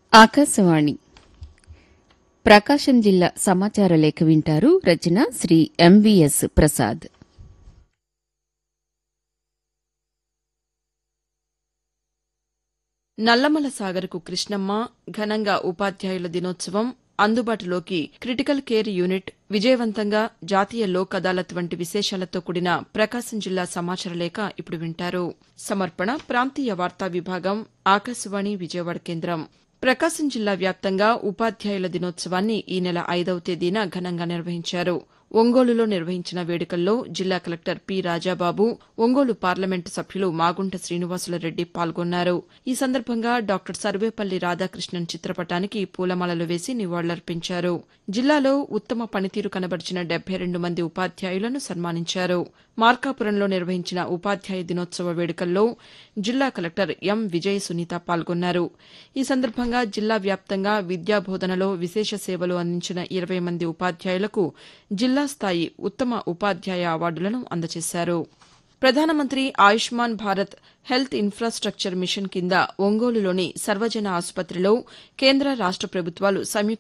ఆకాశవాణి ప్రకాశం జిల్లా సమాచార లేఖ వింటారు రచన శ్రీ ఎంవిఎస్ ప్రసాద్ నల్లమల సాగర్కు కృష్ణమ్మ ఘనంగా ఉపాధ్యాయుల దినోత్సవం అందుబాటులోకి క్రిటికల్ కేర్ యూనిట్ విజయవంతంగా జాతీయ లోక్ అదాలత్ వంటి విశేషాలతో కూడిన ప్రకాశం జిల్లా సమాచార లేఖ ఇప్పుడు వింటారు సమర్పణ ప్రాంతీయ వార్తా విభాగం ఆకాశవాణి విజయవాడ కేంద్రం ప్రకాశం జిల్లా వ్యాప్తంగా ఉపాధ్యాయుల దినోత్సవాన్ని ఈ నెల ఐదవ తేదీన ఘనంగా నిర్వహించారు ఒంగోలులో నిర్వహించిన వేడుకల్లో జిల్లా collector P Rajababu Ongole parliament సభ్యులు మాగుంట శ్రీనివాసులరెడ్డి పాల్గొన్నారు ఈ సందర్భంగా డాక్టర్ సర్వేపల్లి రాధాకృష్ణన్ చిత్రపటానికి పూలమాలలు వేసి నివాళులర్పించారు జిల్లాలో ఉత్తమ పనితీరు కనబరిచిన డెబ్బై రెండు మంది ఉపాధ్యాయులను సన్మానించారు మార్కాపురంలో నిర్వహించిన ఉపాధ్యాయ దినోత్సవ వేడుకల్లో జిల్లా కలెక్టర్ ఎం విజయ సునీత పాల్గొన్నారు ఈ సందర్భంగా జిల్లా వ్యాప్తంగా విద్యా బోధనలో విశేష సేవలు అందించిన ఇరవై మంది ఉపాధ్యాయులకు జిల్లా స్థాయి ఉత్తమ ఉపాధ్యాయ అవార్డులను అందజేశారు ప్రధానమంత్రి Ayushman Bharat health infrastructure mission కింద ఒంగోలులోని సర్వజన ఆసుపత్రిలో కేంద్ర రాష్ట ప్రభుత్వాలు సంయుక్త